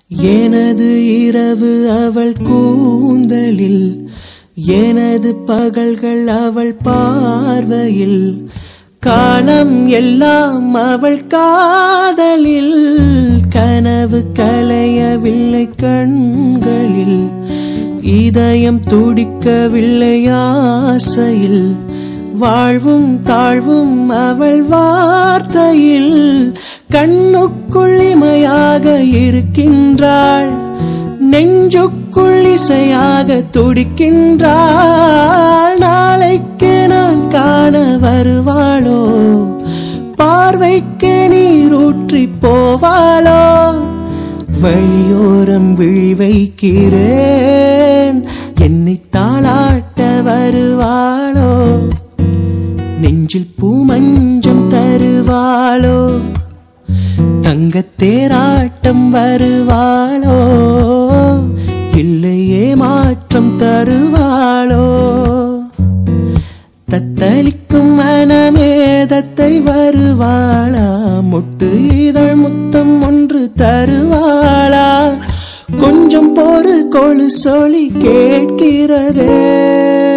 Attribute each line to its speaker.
Speaker 1: எனது இரவு அவள் கூந்தலில் எனது பகல்கள் அவள் பார்வையில் காலம் எல்லாம் அவள் காதலில் கனவு கலையவில்லை கண்களில் இதயம் துடிக்கவில்லை ஆசையில் வாழ்வும் தாழ்வும் அவள் வார்த்தையில் கண்ணுக்குள் இமையாக இருக்கின்றாள் நெஞ்சுக்குள் இசையாக துடிக்கின்றாள் நாளைக்கு நான் காண வருவாளோ பார்வைக்கு நீரூற்றி போவாளோ வழியோரம் விழி வைக்கிறேன் என்னை தாளாட்ட வருவாளோ நெஞ்சில் பூமஞ்சம் தருவாளோ தங்கத்தேராட்டம் வருவாளோ இல்லையே மாற்றம் தருவாளோ தத்தளிக்கும் மனமேதத்தை வருவாளா முட்டு இதழ் முத்தம் ஒன்று தருவாளா கொஞ்சம் பொறு கொழு சொல்லி கேட்கிறதே